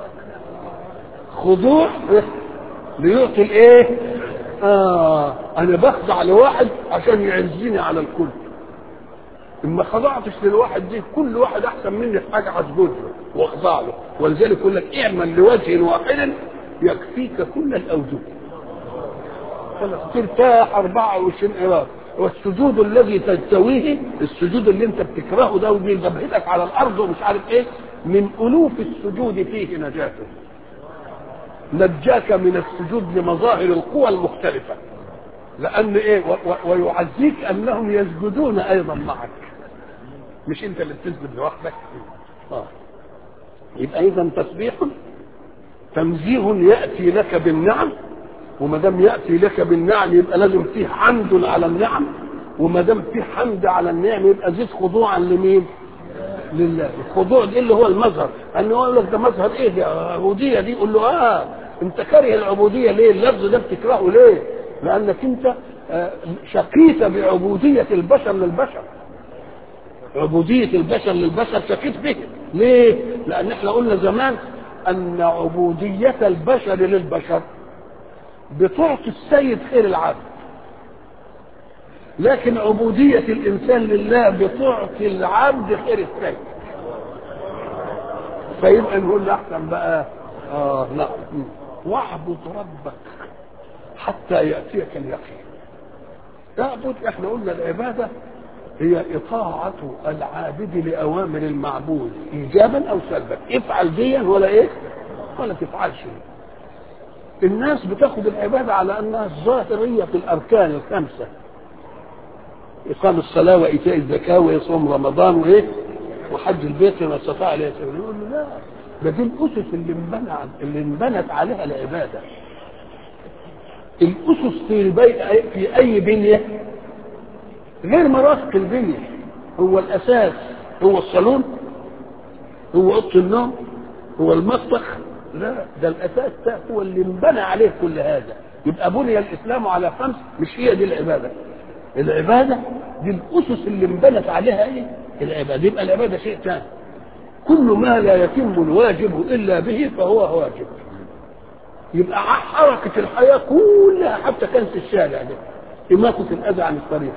خضوع ليعطي الايه اه انا بخضع لواحد عشان يعزني على الكل اما خضعتش للواحد دي كل واحد احسن مني في حاجه هسجد له واخضع له ولذلك يقول لك اعمل لوجه واحد يكفيك كل الاوجه خلاص ترتاح 24 قراءة والسجود الذي تستويه السجود اللي انت بتكرهه ده ويجي جبهتك على الارض ومش عارف ايه من الوف السجود فيه نجاته نجاك من السجود لمظاهر القوى المختلفة لان ايه و- و- ويعزيك انهم يسجدون ايضا معك مش انت اللي بتسجد لوحدك اه يبقى اذا تسبيح تنزيه ياتي لك بالنعم وما دام ياتي لك بالنعم يبقى لازم فيه حمد على النعم وما دام فيه حمد على النعم يبقى زيد خضوعا لمين؟ لله الخضوع دي اللي هو المظهر ان هو يقول لك ده مظهر ايه دي عبوديه دي يقول له اه انت كاره العبوديه ليه؟ اللفظ ده بتكرهه ليه؟ لانك انت آه، شقيت بعبوديه البشر للبشر عبودية البشر للبشر شكيت به ليه؟ لأن احنا قلنا زمان أن عبودية البشر للبشر بتعطي السيد خير العبد لكن عبودية الإنسان لله بتعطي العبد خير السيد فيبقى نقول له أحسن بقى آه لا واعبد ربك حتى يأتيك اليقين اعبد احنا قلنا العبادة هي إطاعة العابد لأوامر المعبود إيجابا أو سلبا افعل ديا ولا إيه ولا تفعلش الناس بتاخد العبادة على أنها الظاهرية في الأركان الخمسة إقام الصلاة وإيتاء الزكاة وإصوم رمضان وإيه وحج البيت لما استطاع إليه سبيل يقول له لا ده دي الأسس اللي انبنى اللي انبنت عليها العبادة الأسس في البي... في أي بنية غير مرافق البنية هو الأساس هو الصالون هو أوضة النوم هو المطبخ لا ده الأساس ده هو اللي انبنى عليه كل هذا يبقى بني الإسلام على خمس مش هي دي العبادة العبادة دي الأسس اللي انبنت عليها إيه العبادة يبقى العبادة شيء ثاني كل ما لا يتم الواجب إلا به فهو واجب يبقى حركة الحياة كلها حتى كانت الشارع ده إماتة الأذى عن الطريق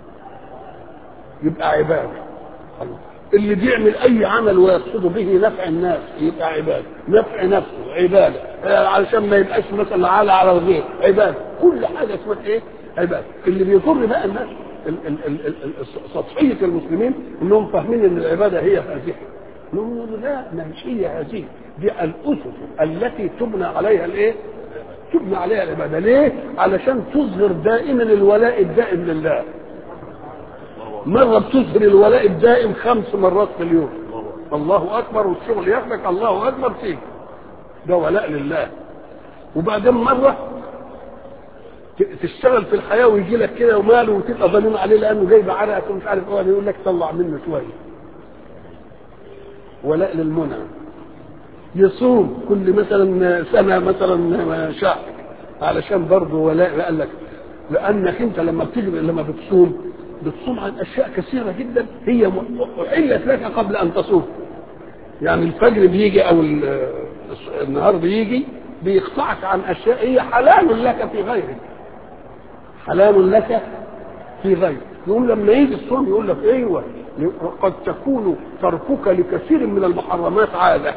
يبقى عبادة اللي بيعمل أي عمل ويقصد به نفع الناس يبقى عبادة نفع نفسه عبادة آه، علشان ما يبقاش مثلا على على الغير عبادة كل حاجة اسمها إيه عبادة اللي بيضر بقى الناس ال- ال- ال- ال- ال- سطحية المسلمين انهم فاهمين ان العبادة هي هذه نقول لا ما مش هي هذه دي الاسس التي تبنى عليها الايه؟ تبنى عليها العباده ليه؟ علشان تظهر دائما الولاء الدائم لله مرة بتظهر الولاء الدائم خمس مرات في اليوم الله أكبر والشغل ياخدك الله أكبر فيك ده ولاء لله وبعدين مرة ت- تشتغل في الحياة ويجي لك كده وماله وتبقى ظالم عليه لأنه جايب عرقك ومش عارف ايه يقول لك طلع منه شوية ولاء للمنى يصوم كل مثلا سنة مثلا شهر علشان برضه ولاء قال لك لأنك أنت لما بتجري لما بتصوم بتصوم عن أشياء كثيرة جدا هي م- أحلت لك قبل أن تصوم يعني الفجر بيجي أو ال- النهار بيجي بيقطعك عن أشياء هي حلال لك في غيرك حلال لك في غيرك يقوم لما يجي الصوم يقول لك ايوه قد تكون تركك لكثير من المحرمات عاده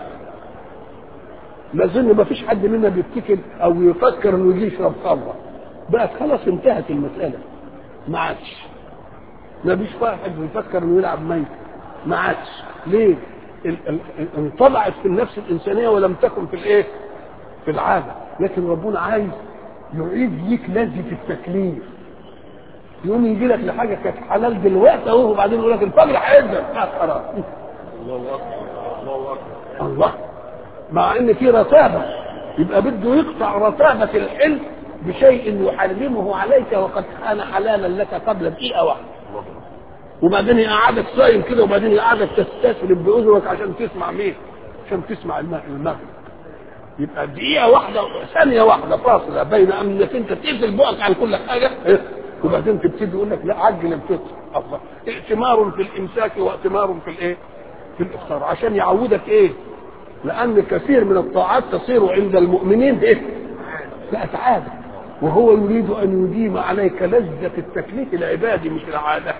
لازم ما فيش حد منا بيفتكر او يفكر انه يجي يشرب خمره بقت خلاص انتهت المساله ما عادش ما فيش واحد بيفكر انه يلعب ميت ما عادش ليه؟ ال- ال- انطبعت في النفس الانسانيه ولم تكن في الايه؟ في العاده لكن ربنا عايز يعيد ليك لذه التكليف يقوم يجي لك لحاجه كانت حلال دلوقتي اهو وبعدين يقول لك الفجر هينزل خلاص الله اكبر الله اكبر الله مع ان في رتابه يبقى بده يقطع رتابه الحلم بشيء يحرمه عليك وقد كان حلالا لك قبل دقيقه واحده وبعدين يقعدك صايم كده وبعدين يقعدك تستسلم باذنك عشان تسمع مين؟ عشان تسمع الم- المغرب يبقى دقيقة واحدة ثانية واحدة فاصلة بين انك انت تقفل بقك عن كل حاجة إيه؟ وبعدين تبتدي يقول لك لا عجل الفطر الله ائتمار في الامساك وائتمار في الايه؟ في الافطار عشان يعودك ايه؟ لان كثير من الطاعات تصير عند المؤمنين ايه؟ بقت عادة وهو يريد ان يديم عليك لذة التكليف العبادي مش العادة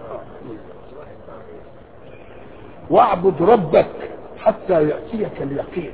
واعبد ربك حتى يأتيك اليقين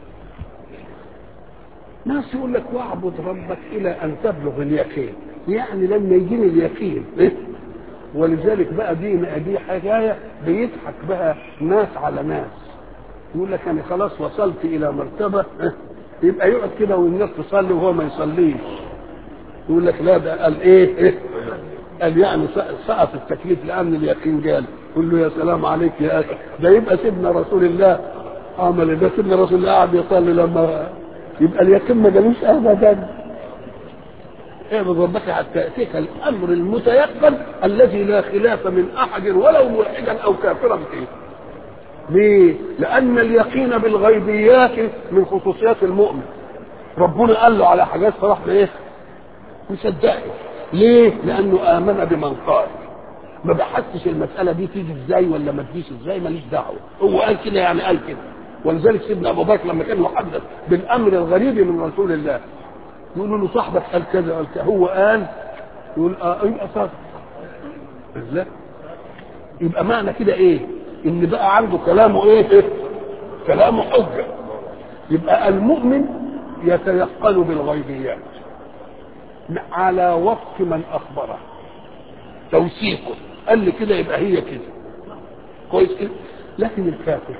ناس يقول لك واعبد ربك الى ان تبلغ اليقين يعني لما يجيني اليقين إيه؟ ولذلك بقى دي دي حكايه بيضحك بها ناس على ناس يقول لك انا خلاص وصلت الى مرتبه إيه؟ يبقى يقعد كده والناس تصلي وهو ما يصليش يقول لك لا ده قال ايه, إيه؟ قال يعني سقط التكليف لان اليقين قال قل له يا سلام عليك يا اخي ده يبقى سيدنا رسول الله عمل ده سيدنا رسول الله قاعد يصلي لما يبقى اليقين ما جالوش ابدا اعبد ربك حتى ياتيك الامر المتيقن الذي لا خلاف من احد ولو ملحدا او كافرا فيه ليه؟ لأن اليقين بالغيبيات من خصوصيات المؤمن. ربنا قال له على حاجات فراح ايه؟ مصدقه. ليه؟ لأنه آمن بمن قال. ما بحثش المسألة دي تيجي ازاي ولا ما تجيش ازاي ماليش دعوة. هو قال كده يعني قال كده. ولذلك سيدنا أبو بكر لما كان يحدث بالأمر الغريب من رسول الله يقولوا له صاحبك قال كذا قال كذا هو قال يقول اه يبقى صادق. لا يبقى معنى كده ايه؟ ان بقى عنده كلامه ايه كلامه حجه يبقى المؤمن يتيقن بالغيبيات على وفق من اخبره توثيقه قال لي كده يبقى هي كده كويس كده لكن الكافر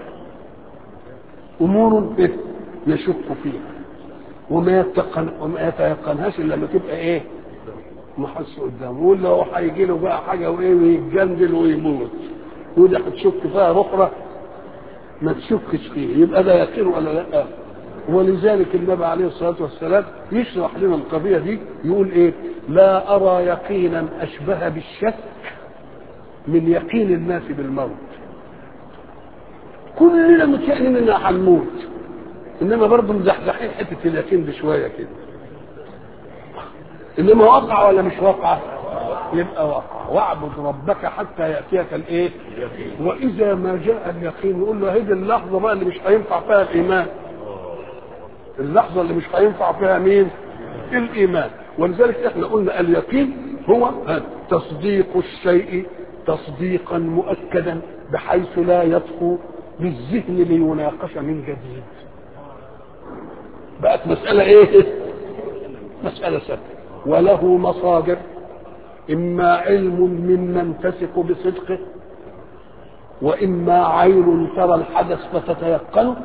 امور إيه؟ يشك فيها وما يتقن وما يتيقنهاش الا لما تبقى ايه محس قدامه ولا هو هيجي له بقى حاجه وايه ويتجندل ويموت وده هتشك فيها بكره ما تشكش فيه يبقى ده يقين ولا لا ولذلك النبي عليه الصلاه والسلام يشرح لنا القضيه دي يقول ايه لا ارى يقينا اشبه بالشك من يقين الناس بالموت كلنا متيقنين اننا هنموت انما برضه مزحزحين حته اليقين دي شويه كده انما وقع ولا مش وقع يبقى وقع واعبد ربك حتى ياتيك الايه واذا ما جاء اليقين يقول له هذه اللحظه بقى اللي مش هينفع فيها الايمان اللحظه اللي مش هينفع فيها مين الايمان ولذلك احنا قلنا اليقين هو تصديق الشيء تصديقا مؤكدا بحيث لا يطفو بالذهن ليناقش من جديد بقت مسألة ايه مسألة سهلة وله مصادر إما علم ممن تثق بصدقه وإما عين ترى الحدث فتتيقنه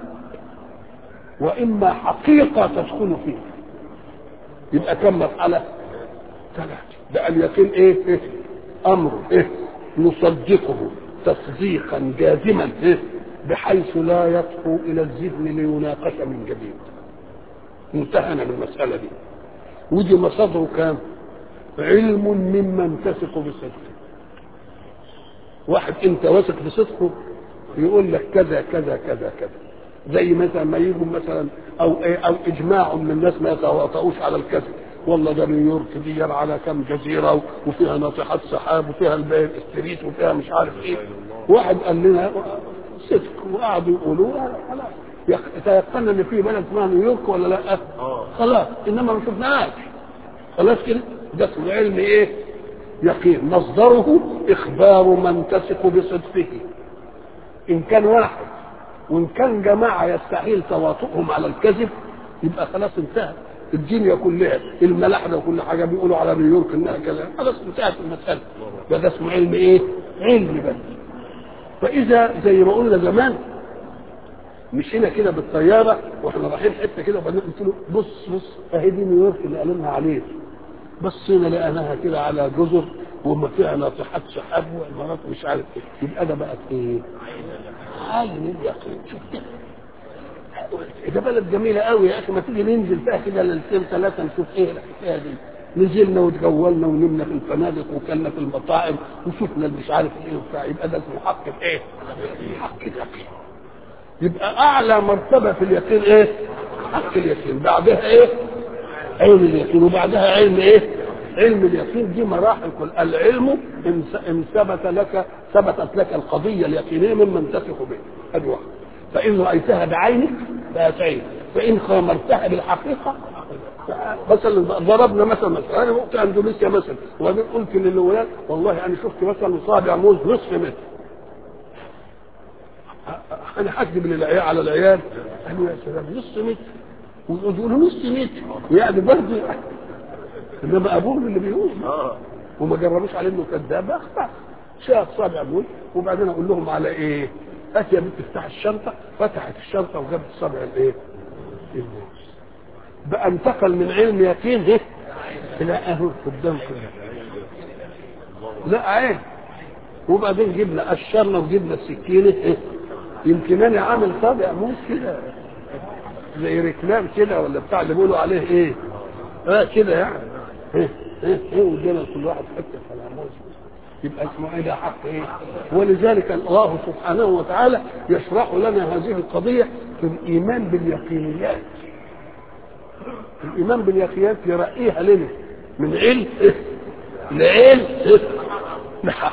وإما حقيقة تدخل فيه يبقى كم مرحلة؟ ثلاثة ده اليقين إيه؟ إيه؟ أمر إيه؟ نصدقه تصديقا جازما إيه؟ بحيث لا يطفو إلى الذهن ليناقش من جديد انتهينا من المسألة دي ودي مصادره كام؟ علم ممن تثق بصدقه واحد انت واثق بصدقه يقول لك كذا كذا كذا كذا زي مثلا ما يجوا مثلا او ايه او اجماع من الناس ما يتواطؤوش على الكذب والله ده نيويورك دي على كم جزيره وفيها ناطحات سحاب وفيها الاستريت وفيها مش عارف ايه واحد قال لنا صدق وقعدوا يقولوا خلاص تيقنا ان في بلد اسمها نيويورك ولا لا؟ خلاص انما ما شفناهاش خلاص كده ده اسمه علم ايه؟ يقين مصدره اخبار من تثق بصدقه ان كان واحد وان كان جماعه يستحيل تواطؤهم على الكذب يبقى خلاص انتهى الدنيا كلها الملاحده وكل حاجه بيقولوا على نيويورك انها كذا خلاص انتهت المساله ده, ده اسمه علم ايه؟ علم بس فاذا زي ما قلنا زمان مشينا كده بالطياره واحنا رايحين حته كده وبعدين قلت له بص بص اهي دي نيويورك اللي قالوا لنا عليه بصينا لقيناها كده على جزر وما فيها ناطحات سحاب وامارات مش عارف ايه يبقى ده بقت ايه؟ عين اليقين شوف كده ده بلد جميلة قوي يا أخي ما تيجي ننزل فيها كده ليلتين ثلاثة نشوف إيه الحكاية دي نزلنا وتجولنا ونمنا في الفنادق وكلنا في المطاعم وشفنا اللي مش عارف ايه وبتاع يبقى ده اسمه حق ايه؟ حق اليقين يبقى اعلى مرتبه في اليقين ايه؟ حق اليقين بعدها ايه؟ علم اليقين وبعدها علم ايه؟ علم اليقين دي مراحل كل العلم ان ان ثبت لك ثبتت لك القضيه اليقينيه ممن تثق به ادي واحد فان رايتها بعينك بقت عين فان خامرتها بالحقيقه مثلا ضربنا مثلا مثلا انا وقت اندونيسيا مثلا وبعدين قلت للولاد والله انا شفت مثلا صابع موز نصف متر انا هكذب للعيال على العيال قالوا يا سلام نص متر ويقولوا نص متر يعني برضه انما ابوهم اللي بيقول وما جربوش عليه انه كذاب اخطا شاف صابع موز وبعدين اقول لهم على ايه؟ هات يا بنت افتح الشنطه فتحت الشنطه وجابت الصابع الايه؟ الموز بقى انتقل من علم يقين ايه؟ لا اهو قدام كده لا عين وبعدين جبنا قشرنا وجبنا السكينه إيه؟ يمكن انا عامل طابع مو كده زي ركلام كده ولا بتاع اللي بيقولوا عليه ايه اه كده يعني ايه ايه ايه وادينا كل واحد حته فلا يبقى اسمه ايه ده حق ايه ولذلك الله سبحانه وتعالى يشرح لنا هذه القضيه في الايمان باليقينيات الايمان باليقينيات يرقيها لنا من علم إيه؟ لعلم إيه؟ لحق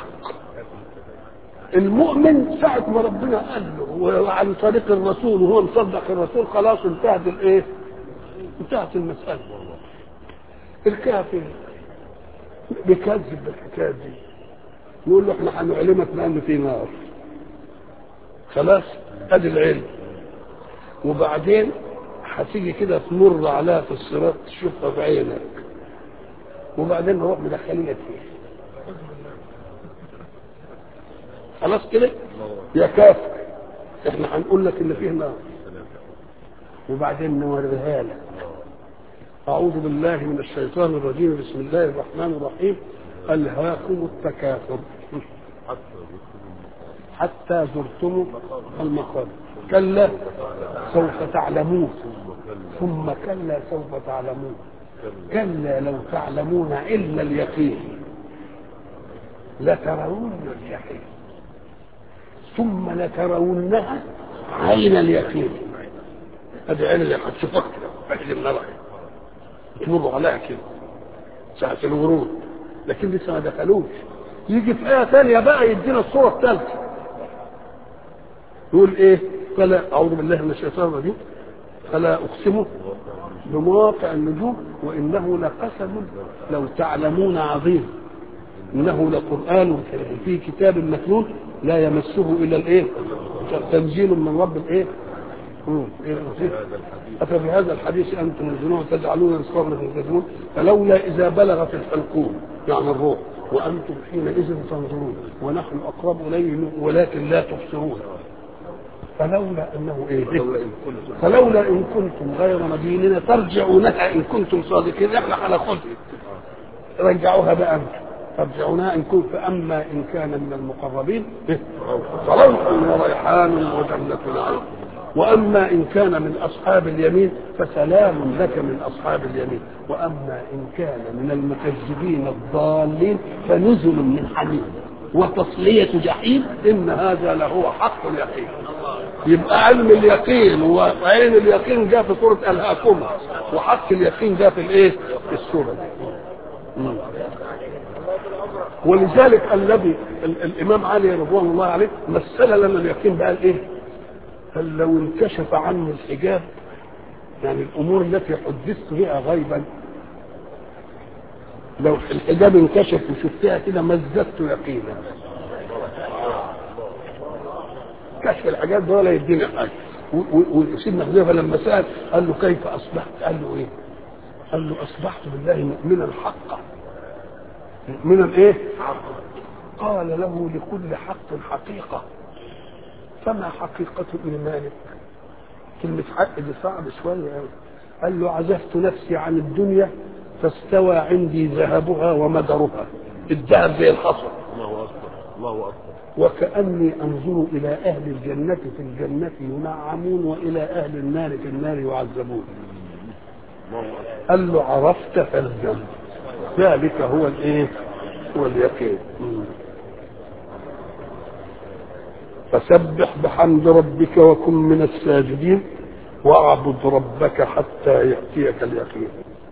المؤمن ساعة ما ربنا قال له وعن طريق الرسول وهو مصدق الرسول خلاص انتهت الايه؟ انتهت المسألة الكافر بيكذب بالحكاية دي يقول له احنا هنعلمك بأن في نار خلاص ادي العلم وبعدين هتيجي كده تمر عليها في الصراط تشوفها بعينك وبعدين نروح مدخلينك فيها خلاص كده يا كافر احنا هنقول لك ان فيه نار وبعدين نوريها لك اعوذ بالله من الشيطان الرجيم بسم الله الرحمن الرحيم الهاكم التكاثر حتى زرتم المقابر كلا سوف تعلمون ثم كلا سوف تعلمون كلا لو تعلمون علم اليقين لترون الجحيم ثم لترونها عين اليقين هذه عين اليقين تشوفك كده عين النار تمر عليها كده ساعة الورود لكن لسه ما دخلوش يجي في آية ثانية بقى يدينا الصورة الثالثة يقول إيه؟ فلا أعوذ بالله من الشيطان الرجيم فلا أقسم بمواقع النجوم وإنه لقسم لو تعلمون عظيم إنه لقرآن في كتاب مكنون لا يمسه إلا الإيه؟ تنزيل من رب الإيه؟ أفبهذا الحديث أنتم تنزلون تجعلون رزقكم تنزلون فلولا إذا بلغت الحلقوم يعني الروح وأنتم حينئذ تنظرون ونحن أقرب إليه ولكن لا تبصرون فلولا أنه إيه؟ فلولا إن كنتم غير مدينين ترجعونها إن كنتم صادقين إحنا هناخدها رجعوها بقى أنتم ترجعونها إن كنت فأما إن كان من المقربين فروح وريحان وجنة نعيم واما ان كان من اصحاب اليمين فسلام لك من اصحاب اليمين واما ان كان من المكذبين الضالين فنزل من حميم وتصلية جحيم إن هذا لهو حق اليقين يبقى علم اليقين وعين اليقين جاء في سورة ألهاكم وحق اليقين جاء في الإيه؟ في السورة دي. ولذلك الذي الإمام علي رضوان الله عليه مثل لنا اليقين بقى الإيه؟ قال لو انكشف عني الحجاب يعني الامور التي حدثت بها غيبا لو الحجاب انكشف وشفتها كده ما ازددت يقينا كشف الحجاب ده ولا يديني حاجه وسيدنا حذيفه لما سال قال له كيف اصبحت؟ قال له ايه؟ قال له اصبحت بالله مؤمنا حقا مؤمنا ايه؟ قال له لكل حق حقيقه فما حقيقة إيمانك كلمة حق دي صعب شوية قوي قال له عزفت نفسي عن الدنيا فاستوى عندي ذهبها ومدرها الذهب زي الحصى الله اكبر الله اكبر وكأني أنظر إلى أهل الجنة في الجنة ينعمون وإلى أهل النار في النار يعذبون الله اكبر قال له عرفت فالزم ذلك هو الايه هو اليقين مم. فسبح بحمد ربك وكن من الساجدين واعبد ربك حتى يأتيك اليقين